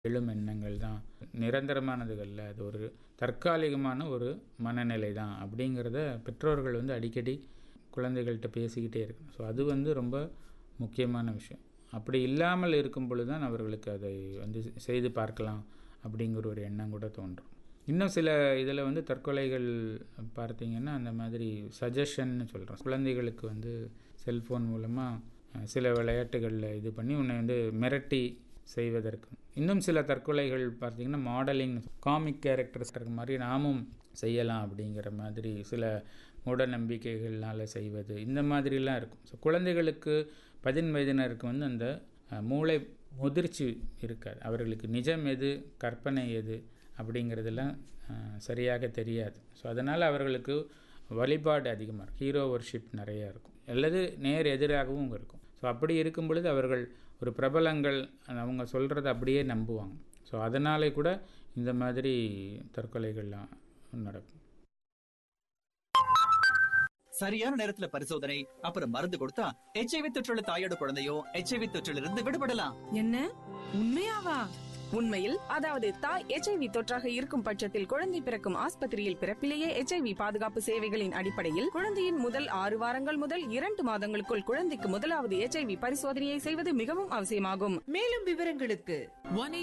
எழும் எண்ணங்கள் தான் நிரந்தரமானதுகள்ல அது ஒரு தற்காலிகமான ஒரு மனநிலை தான் அப்படிங்கிறத பெற்றோர்கள் வந்து அடிக்கடி குழந்தைகள்கிட்ட பேசிக்கிட்டே இருக்கணும் ஸோ அது வந்து ரொம்ப முக்கியமான விஷயம் அப்படி இல்லாமல் இருக்கும் பொழுது தான் அவர்களுக்கு அதை வந்து செய்து பார்க்கலாம் அப்படிங்கிற ஒரு எண்ணம் கூட தோன்றும் இன்னும் சில இதில் வந்து தற்கொலைகள் பார்த்தீங்கன்னா அந்த மாதிரி சஜஷன்னு சொல்கிறோம் குழந்தைகளுக்கு வந்து செல்ஃபோன் மூலமாக சில விளையாட்டுகளில் இது பண்ணி உன்னை வந்து மிரட்டி செய்வதற்கு இன்னும் சில தற்கொலைகள் பார்த்திங்கன்னா மாடலிங் காமிக் கேரக்டர்ஸ் இருக்கிற மாதிரி நாமும் செய்யலாம் அப்படிங்கிற மாதிரி சில மூட நம்பிக்கைகள்னால் செய்வது இந்த மாதிரிலாம் இருக்கும் ஸோ குழந்தைகளுக்கு பதின் வயதினருக்கு வந்து அந்த மூளை முதிர்ச்சி இருக்காது அவர்களுக்கு நிஜம் எது கற்பனை எது அப்படிங்கிறதெல்லாம் சரியாக தெரியாது ஸோ அதனால் அவர்களுக்கு வழிபாடு அதிகமாக இருக்கும் ஹீரோ ஒர்ஷிப் நிறையா இருக்கும் அல்லது நேர் எதிராகவும் இருக்கும் ஸோ அப்படி இருக்கும் பொழுது அவர்கள் ஒரு பிரபலங்கள் அவங்க சொல்கிறத அப்படியே நம்புவாங்க ஸோ அதனாலே கூட இந்த மாதிரி தற்கொலைகள்லாம் நடக்கும் சரியான நேரத்துல பரிசோதனை அப்புறம் மருந்து கொடுத்தா எச்ஐவி தொற்றுள்ள தாயோட குழந்தையும் எச்ஐவி தொற்றிலிருந்து விடுபடலாம் என்ன உண்மையாவா உண்மையில் அதாவது தாய் எச்ஐவி தொற்றாக இருக்கும் பட்சத்தில் குழந்தை பிறக்கும் ஆஸ்பத்திரியில் பிறப்பிலேயே எச்ஐவி பாதுகாப்பு சேவைகளின் அடிப்படையில் குழந்தையின் முதல் ஆறு வாரங்கள் முதல் இரண்டு மாதங்களுக்குள் குழந்தைக்கு முதலாவது எச்ஐவி பரிசோதனையை செய்வது மிகவும் அவசியமாகும் மேலும் விவரங்களுக்கு one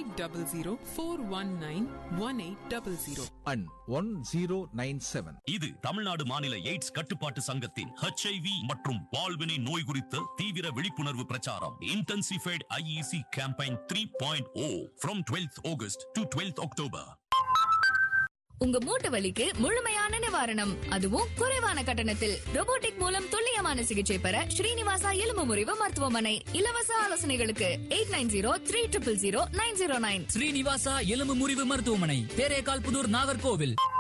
1800 and one zero nine seven இது தமிழ்நாடு மாநில எய்ட்ஸ் கட்டுப்பாட்டு சங்கத்தின் ஹெச்ஐவி மற்றும் பால்வினை நோய் குறித்த தீவிர விழிப்புணர்வு பிரச்சாரம் intensified IEC campaign three point O from twelfth August to twelfth October உங்க மூட்டு வலிக்கு முழுமையான நிவாரணம் அதுவும் குறைவான கட்டணத்தில் robotic மூலம் துல்லியமான சிகிச்சை பெற ஸ்ரீனிவாசா எலும்பு முறிவு மருத்துவமனை இலவச ஆலோசனைகளுக்கு eight nine zero three triple zero nine zero nine Srinivasa எலும்பு முறிவு மருத்துவமனை தேரேகால் புதூர் நாகர்கோவில்